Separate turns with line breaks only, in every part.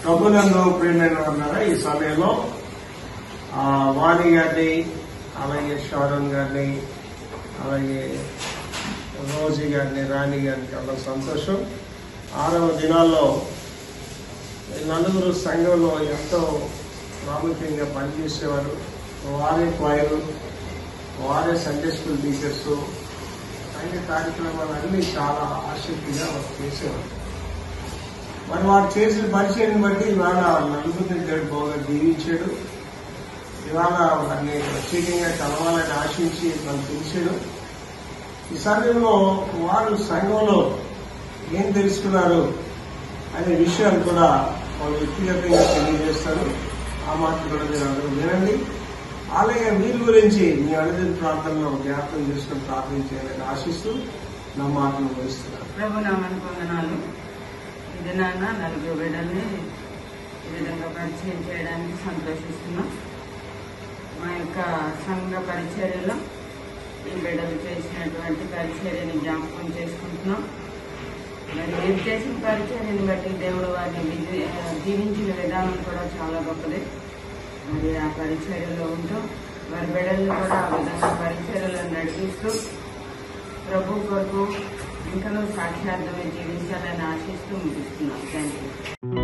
ప్రభునందు ప్రియమైన ఉన్నారా ఈ సమయంలో ఆ, వాణి గారిని అలాగే షారన్ గారిని అలాగే రోజీ గారిని రాణి గారిని చాలా సంతోషం ఆరవ దినాల్లో ఈ నలుగురు సంఘంలో ఎంతో ప్రాముఖ్యంగా పనిచేసేవారు వారే క్వైరు వారే సండే స్కూల్ టీచర్స్ అన్ని కార్యక్రమాలన్నీ చాలా ఆసక్తిగా వారు చేసేవారు మరి వారు చేసిన పరిచయం బట్టి ఇవాళ నలుగురిని దేవుడు బాగా దీవించాడు ఇవాళ వారిని ప్రత్యేకంగా కలవాలని ఆశించి మనం పిలిచాడు ఈ సమయంలో వారు సంఘంలో ఏం తెలుసుకున్నారు అనే విషయాలు కూడా వాళ్ళు వ్యక్తిగతంగా తెలియజేస్తారు ఆ మాటలు కూడా మీరు అందరూ వినండి అలాగే వీరి గురించి మీ అనుదిన ప్రాంతంలో జ్ఞాపకం చేసుకుని ప్రార్థన చేయాలని ఆశిస్తూ నా మాటను వహిస్తున్నాను
ప్రభు నామానికి వందనాలు ఇది నాన్న నలుగురు బిడ్డల్ని ఈ విధంగా పరిచయం చేయడానికి సంతోషిస్తున్నాం మా యొక్క సంఘ పరిచర్యలో ఈ బిడ్డలు చేసినటువంటి పరిచర్యని జ్ఞాపకం చేసుకుంటున్నాం మరి వీరు చేసిన పరిచర్యని బట్టి దేవుడు వారిని విజయ- జీవించిన విధానం కూడా చాలా గొప్పది మరి ఆ పరిచర్యలో ఉంటూ వారి బిడ్డల్ని కూడా ఆ విధంగా పరిచర్యలో నడిపిస్తూ ప్రభు కొరకు ఇంకనూ సాక్షార్థమే జీవించాలని ఆశిస్తూ ముగిస్తున్నాం థ్యాంక్ యూ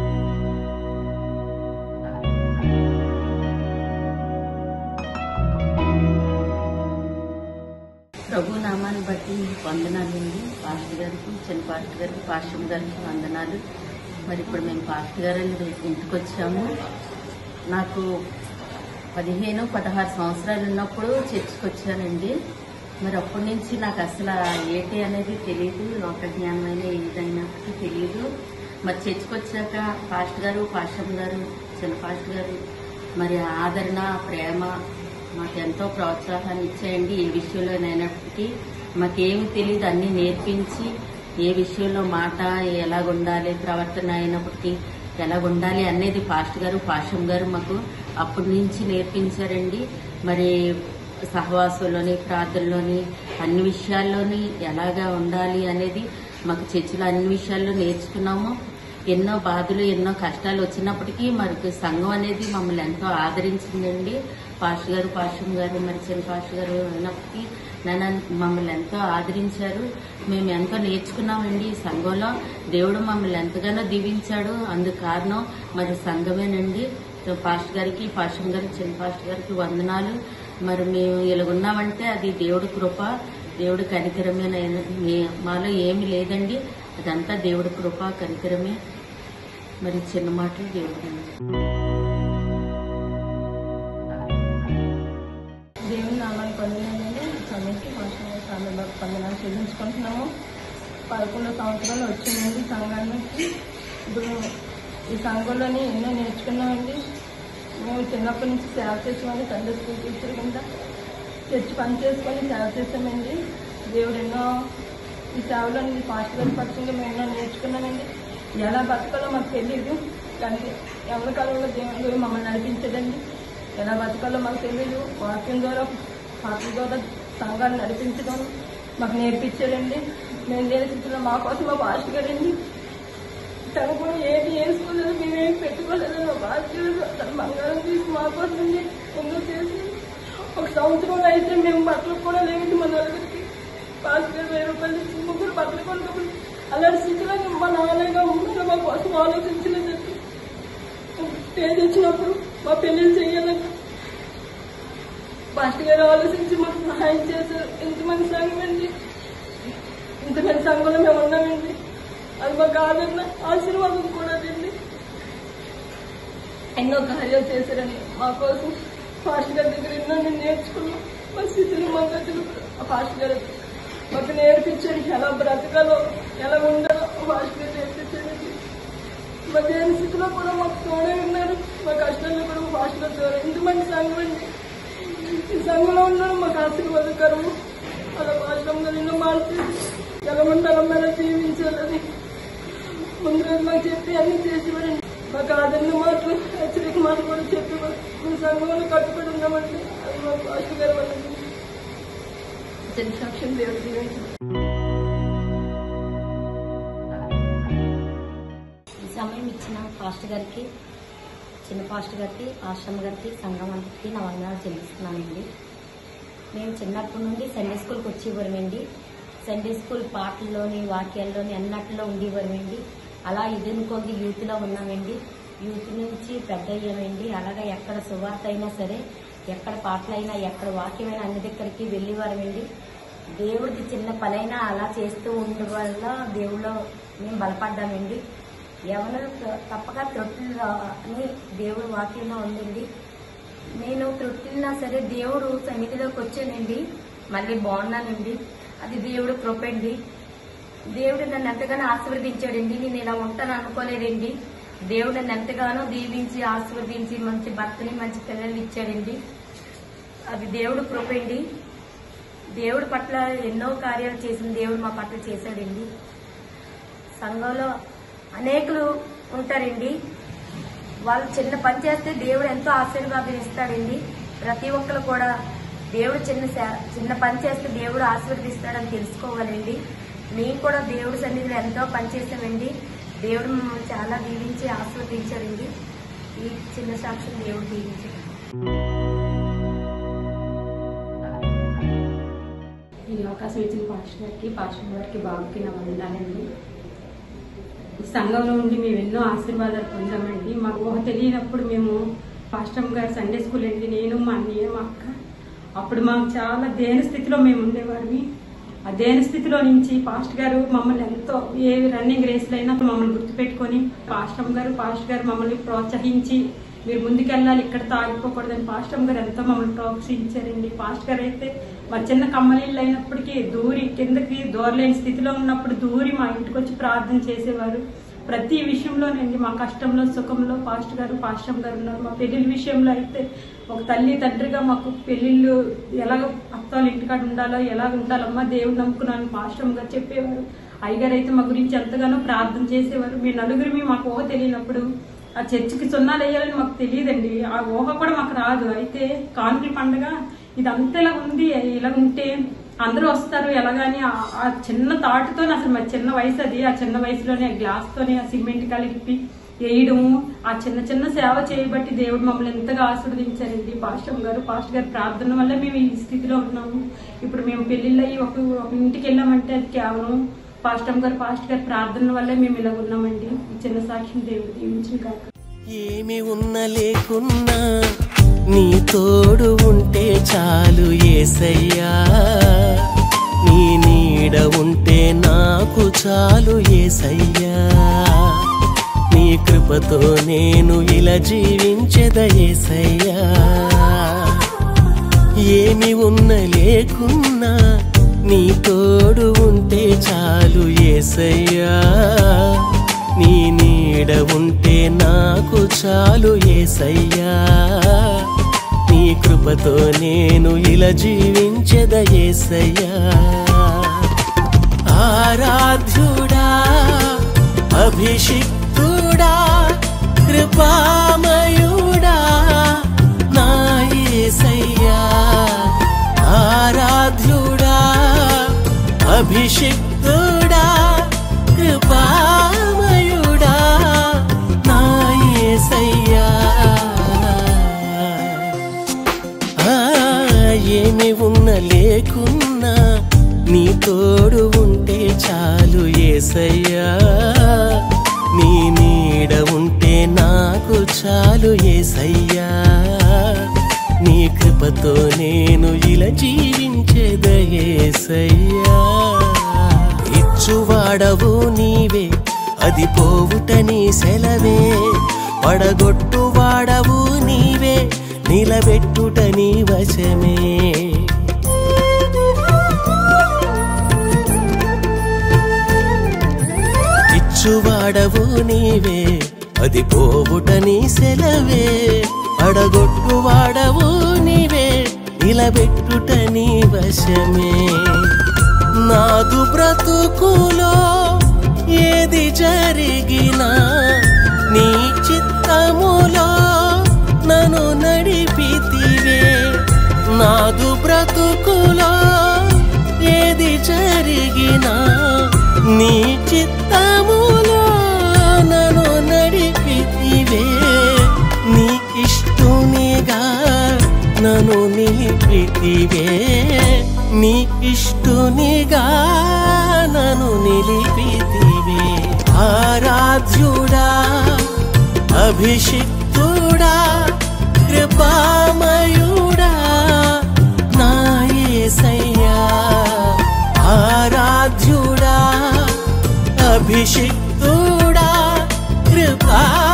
ప్రభు నామాన్ని బట్టి వందనాలండి పాస్టర్ గారికి చిన్న పాస్టర్ గారికి పాస్టర్ గారికి వందనాలు మరి ఇప్పుడు మేము పాస్టర్ గారు ఇంటికి వచ్చాము నాకు పదిహేను పదహారు సంవత్సరాలు ఉన్నప్పుడు చర్చికి వచ్చానండి మరి అప్పటి నుంచి నాకు అసలు ఏంటి అనేది తెలియదు లోక జ్ఞానమైన ఏదైనా తెలియదు మరి చర్చికి వచ్చాక పాస్టర్ గారు పాస్టర్ గారు చిన్న పాస్టర్ గారు మరి ఆదరణ ప్రేమ మాకు ఎంతో ప్రోత్సాహాన్ని ఇచ్చాయండి ఏ విషయంలోనైనప్పటికీ మాకేమి తెలియదు అన్ని నేర్పించి ఏ విషయంలో మాట ఎలాగ ఉండాలి ప్రవర్తన అయినప్పటికీ ఎలాగ ఉండాలి అనేది పాస్ట్ గారు పాషం గారు మాకు అప్పటి నుంచి నేర్పించారండి మరి సహవాసంలోని ప్రార్థనలోని అన్ని విషయాల్లోని ఎలాగా ఉండాలి అనేది మాకు చర్చిలో అన్ని విషయాల్లో నేర్చుకున్నాము ఎన్నో బాధలు ఎన్నో కష్టాలు వచ్చినప్పటికీ మనకు సంఘం అనేది మమ్మల్ని ఎంతో ఆదరించిందండి పాష్ గారు పాషం గారు మరి చిన్న పాష్ గారు అయినప్పటికీ నన్ను మమ్మల్ని ఎంతో ఆదరించారు మేము ఎంతో నేర్చుకున్నామండి ఈ సంఘంలో దేవుడు మమ్మల్ని ఎంతగానో దీవించాడు అందుకు కారణం మరి సంఘమేనండి పాస్ట్ గారికి పాషం గారికి చిన్న పాస్ట్ గారికి వందనాలు మరి మేము ఇలాగున్నామంటే అది దేవుడి కృప దేవుడి కనికరమే మాలో ఏమి లేదండి అదంతా దేవుడి కృప కనికరమే మరి చిన్న మాటలు దేవుడి
దేవుని నామాన్ని పొందినండి సమయంకి మాస్టర్ చాలా పొందనాలు చెల్లించుకుంటున్నాము పదకొండు సంవత్సరాలు వచ్చిందండి సంఘానికి ఇప్పుడు ఈ సంఘంలోని ఎన్నో నేర్చుకున్నామండి మేము చిన్నప్పటి నుంచి సేవ చేసామండి సండే స్కూల్ టీచర్ కింద చర్చి పని చేసుకొని సేవ చేసామండి దేవుడు ఎన్నో ఈ సేవలో ఫాస్ట్ గారి పక్షంగా మేము ఎన్నో నేర్చుకున్నామండి ఎలా బతకాలో మాకు తెలియదు కానీ ఎవరి కాలంలో దేవుడు మమ్మల్ని నడిపించదండి ఎలా బతకాలో మాకు తెలియదు వాక్యం ద్వారా పాటల ద్వారా సంఘాన్ని నడిపించడం మాకు నేర్పించాడండి మేము లేని స్థితిలో మా కోసం మా పాస్టర్ గారండి తను కూడా ఏది వేసుకోలేదు మేమేం పెట్టుకోలేదు మా పాస్టర్ గారు తన బంగారం తీసి మా కోసం ఎన్నో చేసి ఒక సంవత్సరం అయితే మేము బట్టలు కూడా లేవండి మా నలుగురికి పాస్టర్ గారు వెయ్యి రూపాయలు ఇచ్చి ముగ్గురు బట్టలు కొనుక్కోవాలి అలాంటి స్థితిలో మా నాన్నగా ఉన్నారు మా కోసం ఆలోచించలేదండి స్టేజ్ వచ్చినప్పుడు మా పెళ్లి చేయాలని పాస్టర్ గారు ఆలోచించి మాకు సహాయం చేశారు ఇంతమంది సంఘం అండి ఇంతమంది సంఘంలో మేము ఉన్నామండి అది మాకు ఆదరణ ఆశీర్వాదం కూడా అండి ఎన్నో కార్యాలు చేశారండి మా కోసం పాస్టర్ గారి దగ్గర ఎన్నో నేను నేర్చుకున్నాం మా స్థితిని మా గతులు ఆ పాస్టర్ గారు మాకు నేర్పించారు ఎలా బ్రతకాలో ఎలా ఉండాలో పాస్టర్ గారు నేర్పించారండి మా దేని స్థితిలో కూడా మాకు తోడే ఉన్నారు మా కష్టాల్లో కూడా మా పాస్టర్ గారు ఇంతమంది సంఘం అండి ఈ సంఘంలో ఉన్నారు మాకు ఆశీర్వాదకరము అలా పాస్టర్ గారు ఎన్నో మార్చి ఎలా ఉండాలో ఎలా జీవించాలని ముందు రోజు మాకు చెప్పి అన్ని చేసేవారండి మాకు ఆదరణ మాటలు హెచ్చరిక మాటలు కూడా చెప్పి మా సంఘంలో కట్టుబడి ఉన్నామండి అది మా పాస్టర్ గారు వల్ల చిన్న సాక్ష్యం దేవుడు దీవించండి
ఈ సమయం ఇచ్చిన
వచ్చిన పాస్టర్ గారికి చిన్న పాస్టర్ గారికి ఆశ్రమ గారికి సంఘం అంతటికి నా వందనాలు చెల్లిస్తున్నానండి మేము చిన్నప్పటి నుండి సండే స్కూల్కి వచ్చేవారమండి సండే స్కూల్ పాటల్లోని వాక్యాల్లోని అన్నట్లో ఉండేవారమండి అలా ఇదిని కొద్ది యూత్లో ఉన్నామండి యూత్ నుంచి పెద్ద అయ్యామండి అలాగా ఎక్కడ సువార్త అయినా సరే ఎక్కడ పాటలైనా ఎక్కడ వాక్యమైనా అన్ని దగ్గరికి వెళ్ళేవారమండి దేవుడిది చిన్న పనైనా అలా చేస్తూ ఉండడం వల్ల దేవుళ్ళో మేము బలపడ్డామండి ఎవరు తప్పక త్రొట్టులు అని దేవుడు వాక్యంలో ఉందండి నేను త్రొట్టినా సరే దేవుడు సన్నిధిలోకి వచ్చానండి మళ్ళీ బాగున్నానండి అది దేవుడు కృపండి దేవుడు నన్ను ఎంతగానో ఆశీర్వదించాడండి నేను ఇలా ఉంటాను అనుకోలేదండి దేవుడు నన్ను ఎంతగానో దీవించి ఆశీర్వదించి మంచి భర్తని మంచి పిల్లల్ని ఇచ్చాడండి అది దేవుడు కృపండి దేవుడి పట్ల ఎన్నో కార్యాలు చేసిన దేవుడు మా పట్ల చేశాడండి సంఘంలో అనేకులు ఉంటారండి వాళ్ళు చిన్న పని చేస్తే దేవుడు ఎంతో ఆశీర్వాదం ఇస్తాడండి ప్రతి ఒక్కరు కూడా దేవుడు చిన్న సే- చిన్న పని చేస్తే దేవుడు ఆశీర్వదిస్తాడని తెలుసుకోవాలండి మేము కూడా దేవుడి సన్నిధిలో ఎంతో పని చేసామండి దేవుడు మమ్మల్ని చాలా దీవించి ఆశీర్వదించాడండి ఈ చిన్న సాక్ష్యం దేవుడు దీవించాడు
ఈ అవకాశం ఇచ్చిన పాస్టర్ గారికి పాస్టర్ గారికి బాబుకి నా వందనాలండి ఈ సంఘంలో ఉండి మేము ఎన్నో ఆశీర్వాదాలు పొందామండి మాకు ఊహ తెలియనప్పుడు మేము పాస్టర్ గారు సండే స్కూల్ వెళ్ళి నేను మా అన్నయ్య మా అక్క అప్పుడు మాకు చాలా దేని స్థితిలో మేము ఉండేవారిని ఆ దేని స్థితిలో నుంచి పాస్టర్ గారు మమ్మల్ని ఎంతో ఏ రన్నింగ్ రేస్లో అయినా మమ్మల్ని గుర్తుపెట్టుకొని పాస్టర్ గారు పాస్టర్ గారు మమ్మల్ని ప్రోత్సహించి మీరు ముందుకెళ్ళాలి ఇక్కడతో ఆగిపోకూడదని పాస్టర్ గారు ఎంతో మమ్మల్ని ప్రోత్సహించారండి పాస్టర్ గారు అయితే మా చిన్న కమ్మలీళ్ళు అయినప్పటికీ దూరి కిందకి దూరలేని స్థితిలో ఉన్నప్పుడు దూరి మా ఇంటికి వచ్చి ప్రార్థన చేసేవారు ప్రతి విషయంలోనండి మా కష్టంలో సుఖంలో పాస్టర్ గారు పాస్టర్ గారు ఉన్నారు మా పెళ్లిళ్ళ విషయంలో అయితే ఒక తల్లి తండ్రిగా మాకు పెళ్లిళ్ళు ఎలాగ అత్తాలు ఇంటికాడ ఉండాలో ఎలాగ ఉండాలమ్మా దేవుడు నమ్ముకున్నాను పాస్టర్ గారు చెప్పేవారు అయ్యగారు అయితే మా గురించి ఎంతగానో ప్రార్థన చేసేవారు మీ నలుగురిమి మాకు ఊహ తెలియనప్పుడు ఆ చర్చికి సున్నాలు వేయాలని మాకు తెలియదండి ఆ ఊహ కూడా మాకు రాదు అయితే కానుకల పండగ ఇదంతా ఇలా ఉంది ఇలా ఉంటే అందరూ వస్తారు ఎలాగని ఆ- ఆ చిన్న తాటుతో అసలు మా చిన్న వయసు అది ఆ చిన్న వయసులోనే ఆ గ్లాస్ తోనే ఆ సిమెంట్ కలిపి వేయడము ఆ చిన్న చిన్న సేవ చేయబట్టి దేవుడు మమ్మల్ని ఎంతగా ఆశీర్వదించారండి పాస్టర్ గారు పాస్టర్ గారి ప్రార్థన వల్ల మేము ఈ స్థితిలో ఉన్నాము ఇప్పుడు మేము పెళ్లిళ్ళు అయ్యి ఒక ఒక ఇంటికి వెళ్ళామంటే అది కేవలం పాస్టర్ గారు పాస్టర్ గారి ప్రార్థన వల్లే మేము ఇలా ఉన్నామండి ఈ చిన్న సాక్ష్యం దేవుడు దీవించిన కాక
ఏమి ఉన్న లేకున్నా నీ తోడు ఉంటే చాలు ఏసయ్యా నీ నీడ ఉంటే నాకు చాలు ఏసయ్యా నీ కృపతో నేను ఇలా జీవించెద ఏసయ్యా ఏమి ఉన్న లేకున్నా నీ తోడు ఉంటే చాలు ఏసయ్యా నీ నీడ ఉంటే నాకు చాలు ఏసయ్యా నీ కృపతో నేను ఇలా జీవించెద ఏసయ్యా ఆరాధ్యుడా అభిషిక్తుడా కృపామయుడా నా యేసయ్యా ఆరాధ్యుడా అభిషిక్తుడా కృపామయుడా నా యేసయ్యా ఆ, ఏమి ఉన్న లేకున్నా నీ తోడు ఉంటే చాలు ఏసయ్యా నీ నీడ ఉంటే నాకు చాలు ఏసయ్యా నీ కృపతో నేను ఇలా జీవించేదయేసయ్యా ఇచ్చువాడవు నీవే అది పోవుట నీ సెలవే పడగొట్టువాడవు నీవే నిలబెట్టుట నీ వశమే ఇచ్చువాడవు నీవే అది పోవుట నీ సెలవే అడగొట్టువాడవు నీవే నిలబెట్టుట నీ వశమే నాదు బ్రతుకులో ఏది జరిగినా నీ చిత్తములో నన్ను నడిపితివే నాదు బ్రతుకులో ఏది జరిగినా నీ చిత్తములో నన్ను నడిపి నీకిష్టునిగా నన్ను నిలిపితివే ఆరాధ్యుడా అభిషిక్తుడా కృపామయుడా నా యేసయ్యా ఆరాధ్యుడా అభిషిక్తుడా కృపా